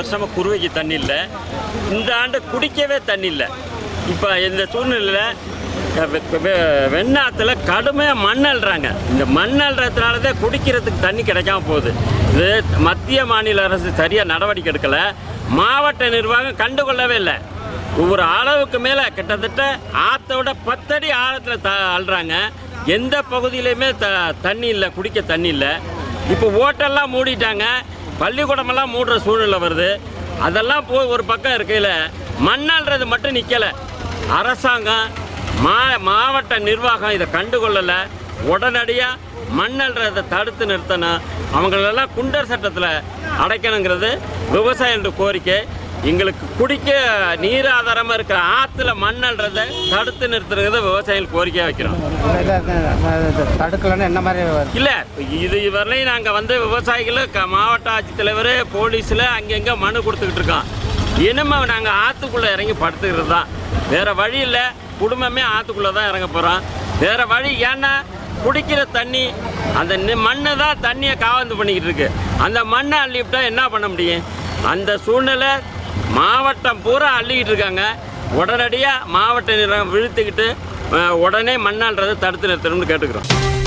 வருஷமாக குருவைக்கு தண்ணி இல்லை இந்த ஆண்டு குடிக்கவே தண்ணி இல்லை இப்போ இந்த சூழ்நிலையில் வெண்ணாத்துல கடுமையாக மண் அள்ளுறாங்க இந்த மண் அள்ளுறதுனால தான் குடிக்கிறதுக்கு தண்ணி கிடைக்காம போகுது இது மத்திய மாநில அரசு சரியாக நடவடிக்கை எடுக்கலை மாவட்ட நிர்வாகம் கண்டுகொள்ளவே இல்லை ஒவ்வொரு அளவுக்கு மேலே கிட்டத்தட்ட ஆற்றோட பத்தடி ஆழத்தில் த அள்ளுறாங்க எந்த பகுதியிலையுமே த தண்ணி இல்லை குடிக்க தண்ணி இல்லை இப்போ ஓட்டெல்லாம் மூடிட்டாங்க பள்ளிக்கூடமெல்லாம் மூடுற சூழ்நிலை வருது அதெல்லாம் போய் ஒரு பக்கம் இருக்கையில் மண்ணாள்றது மட்டும் நிற்கலை அரசாங்கம் மா மாவட்ட நிர்வாகம் இதை கண்டுகொள்ளலை உடனடியாக மண்ணல்றதை தடுத்து நிறுத்தணும் அவங்களெல்லாம் குண்டர் சட்டத்தில் அடைக்கணுங்கிறது விவசாயின்ற கோரிக்கை எங்களுக்கு குடிக்க நீர் ஆதாரமாக இருக்கிற ஆற்றுல மண்ணல்றதை தடுத்து நிறுத்துறத விவசாயிகள் கோரிக்கையாக வைக்கிறோம் தடுக்கலன்னா என்ன மாதிரி இல்லை இது வரலையும் நாங்கள் வந்து விவசாயிகள் க மாவட்ட ஆட்சித்தலைவர் போலீஸில் அங்கங்கே மனு கொடுத்துக்கிட்டு இருக்கோம் இனிமே நாங்கள் ஆற்றுக்குள்ளே இறங்கி படுத்துக்கிறது தான் வேறு வழி இல்லை குடும்பமே ஆற்றுக்குள்ளே தான் இறங்க போகிறோம் வேறு வழி ஏன்னா குடிக்கிற தண்ணி அந்த மண்ணு தான் தண்ணியை காவந்து பண்ணிக்கிட்டு இருக்கு அந்த மண்ணை அள்ளிவிட்டா என்ன பண்ண முடியும் அந்த சூழ்நிலை மாவட்டம் பூரா அள்ளிக்கிட்டு இருக்காங்க உடனடியாக மாவட்ட நிர்வாகம் விழுத்துக்கிட்டு அஹ், உடனே மண்ணான்றதை தடுத்து நிறுத்தணும்னு கேட்டுக்கிறோம்